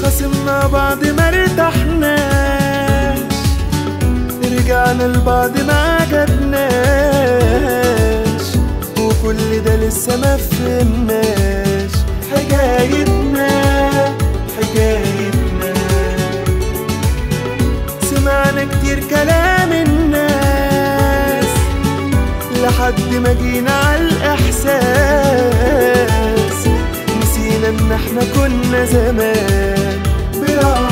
خصمنا بعض ما ارتحناش رجعنا لبعض ما عجبناش وكل ده لسه ما فهمناش حكايتنا حكايتنا سمعنا كتير كلام الناس لحد ما جينا على الإحساس نسينا إن إحنا كنا زمان براحة